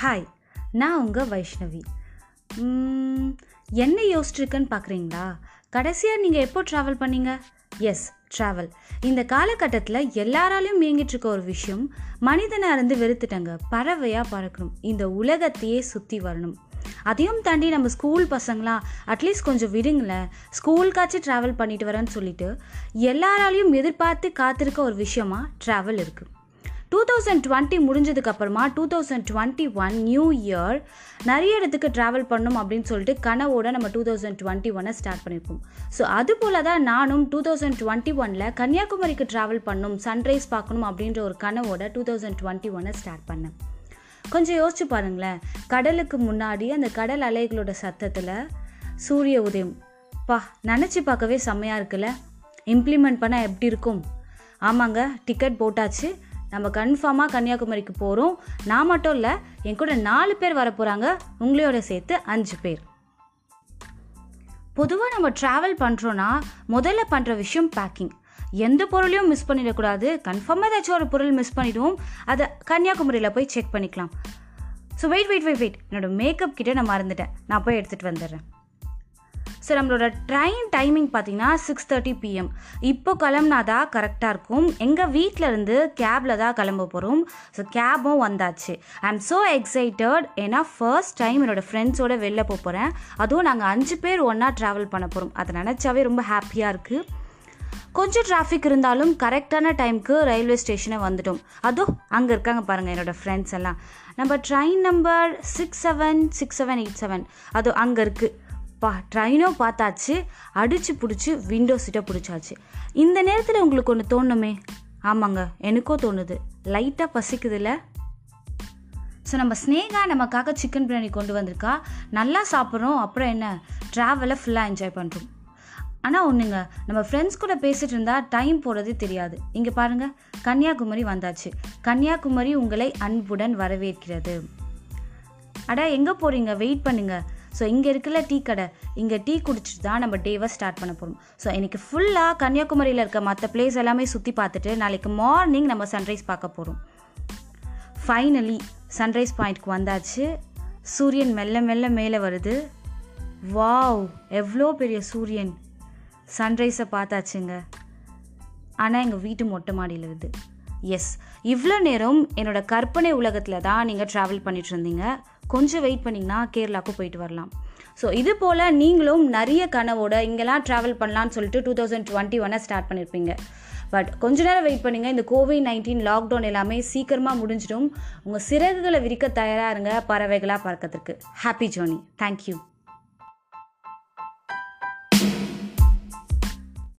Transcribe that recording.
hi நான் உங்கள் வைஷ்ணவி ம், என்ன யோசிச்சிருக்கேன்னு பார்க்குறீங்களா கடைசியாக நீங்கள் எப்போ ட்ராவல் பண்ணீங்க எஸ் ட்ராவல் இந்த காலகட்டத்தில் எல்லாராலையும் இயங்கிட்டு இருக்க ஒரு விஷயம் மனிதனை அறந்து வெறுத்துட்டங்க பறவையாக பறக்கணும் இந்த உலகத்தையே சுற்றி வரணும் அதையும் தாண்டி நம்ம ஸ்கூல் பசங்களாம் அட்லீஸ்ட் கொஞ்சம் விடுங்களேன் ஸ்கூலுக்காச்சும் ட்ராவல் பண்ணிட்டு வரேன்னு சொல்லிட்டு எல்லாராலையும் எதிர்பார்த்து காத்திருக்க ஒரு விஷயமா ட்ராவல் இருக்குது டூ தௌசண்ட் டுவெண்ட்டி முடிஞ்சதுக்கு அப்புறமா two thousand twenty one new year நிறைய இடத்துக்கு ட்ராவல் பண்ணணும் அப்படின்னு சொல்லிட்டு கனவோட நம்ம டூ தௌசண்ட் டுவெண்ட்டி ஒன்னை ஸ்டார்ட் பண்ணியிருப்போம் ஸோ அது போல தான் நானும் டூ தௌசண்ட் டுவெண்ட்டி ஒனில் கன்னியாகுமரிக்கு ட்ராவல் பண்ணணும் சன்ரைஸ் பார்க்கணும் அப்படின்ற ஒரு கனவோட டூ தௌசண்ட் டுவெண்ட்டி ஒன்னை ஸ்டார்ட் பண்ணேன் கொஞ்சம் யோசிச்சு பாருங்களேன் கடலுக்கு முன்னாடி அந்த கடல் அலைகளோட சத்தத்தில் சூரிய உதயம் பா நினச்சி பார்க்கவே செம்மையாக இருக்குல்ல இம்ப்ளிமெண்ட் பண்ணால் எப்படி இருக்கும் ஆமாங்க டிக்கெட் போட்டாச்சு நம்ம கன்ஃபார்மாக கன்னியாகுமரிக்கு போகிறோம் நான் மட்டும் இல்லை என் கூட நாலு பேர் வர போகிறாங்க உங்களையோட சேர்த்து அஞ்சு பேர் பொதுவாக நம்ம ட்ராவல் பண்ணுறோன்னா முதல்ல பண்ணுற விஷயம் பேக்கிங் எந்த பொருளையும் மிஸ் பண்ணிடக்கூடாது கன்ஃபார்மாக ஏதாச்சும் ஒரு பொருள் மிஸ் பண்ணிடுவோம் அதை கன்னியாகுமரியில் போய் செக் பண்ணிக்கலாம் so wait wait wait wait என்னோட மேக்கப் கிட்ட நான் மறந்துட்டேன் நான் போய் எடுத்துகிட்டு வந்துடுறேன் ஸோ நம்மளோட ட்ரெயின் டைமிங் பார்த்தீங்கன்னா சிக்ஸ் தேர்ட்டி பிஎம் இப்போ கிளம்புனா தான் கரெக்டாக இருக்கும் எங்கள் வீட்டில் இருந்து கேபில் தான் கிளம்ப போகிறோம் ஸோ கேபும் வந்தாச்சு ஐ எம் ஸோ எக்ஸைட்டட் ஏன்னா ஃபர்ஸ்ட் டைம் என்னோடய ஃப்ரெண்ட்ஸோட வெளில போக போகிறேன் அதுவும் நாங்கள் அஞ்சு பேர் ஒன்றா ட்ராவல் பண்ண போகிறோம் அதை நினச்சாவே ரொம்ப ஹாப்பியாக இருக்குது கொஞ்சம் டிராஃபிக் இருந்தாலும் கரெக்டான டைமுக்கு ரயில்வே ஸ்டேஷனை வந்துட்டோம் அதுவும் அங்கே இருக்காங்க பாருங்கள் என்னோடய ஃப்ரெண்ட்ஸ் எல்லாம் நம்ம train number six seven six seven eight seven அது அங்கே இருக்குது பா ட்ரெயினும் பார்த்தாச்சு அடித்து பிடிச்சி விண்டோ சீட்டை பிடிச்சாச்சு இந்த நேரத்தில் உங்களுக்கு ஒன்று தோணுமே ஆமாங்க எனக்கோ தோணுது லைட்டாக பசிக்குதுல்ல ஸோ நம்ம ஸ்னேகா நமக்காக சிக்கன் பிரியாணி கொண்டு வந்திருக்கா நல்லா சாப்பிட்றோம் அப்புறம் என்ன ட்ராவலை ஃபுல்லாக என்ஜாய் பண்ணுறோம் ஆனால் ஒன்றுங்க நம்ம ஃப்ரெண்ட்ஸ் கூட பேசிகிட்டு இருந்தால் டைம் போகிறதே தெரியாது இங்கே பாருங்கள் கன்னியாகுமரி வந்தாச்சு கன்னியாகுமரி உங்களை அன்புடன் வரவேற்கிறது அட எங்கே போகிறீங்க வெயிட் பண்ணுங்க ஸோ இங்கே இருக்குல்ல டீ கடை இங்கே டீ குடிச்சிட்டு தான் நம்ம டேவை ஸ்டார்ட் பண்ண போகிறோம் ஸோ இன்னைக்கு ஃபுல்லாக கன்னியாகுமரியில் இருக்க மற்ற பிளேஸ் எல்லாமே சுற்றி பார்த்துட்டு நாளைக்கு மார்னிங் நம்ம சன்ரைஸ் பார்க்க போகிறோம் ஃபைனலி சன்ரைஸ் பாயிண்ட்க்கு வந்தாச்சு சூரியன் மெல்ல மெல்ல மேலே வருது வாவ் எவ்வளோ பெரிய சூரியன் சன்ரைஸை பார்த்தாச்சுங்க ஆனால் எங்கள் வீட்டு மொட்டை மாடியில் இருக்குது எஸ் இவ்வளோ நேரம் என்னோட கற்பனை உலகத்தில் தான் நீங்கள் ட்ராவல் பண்ணிட்டு இருந்தீங்க கொஞ்சம் வெயிட் பண்ணிங்கன்னா கேரளாவுக்கு போயிட்டு வரலாம் ஸோ இது போல் நீங்களும் நிறைய கனவோட இங்கெல்லாம் ட்ராவல் பண்ணலான்னு சொல்லிட்டு டூ தௌசண்ட் டுவெண்ட்டி ஒன்னை ஸ்டார்ட் பண்ணியிருப்பீங்க பட் கொஞ்ச நேரம் வெயிட் பண்ணுங்க இந்த கோவிட் நைன்டீன் லாக்டவுன் எல்லாமே சீக்கிரமாக முடிஞ்சிடும் உங்கள் சிறகுகளை விரிக்க தயாராக இருங்க பறவைகளாக பறக்கிறதுக்கு ஹாப்பி ஜேர்னி தேங்க்யூ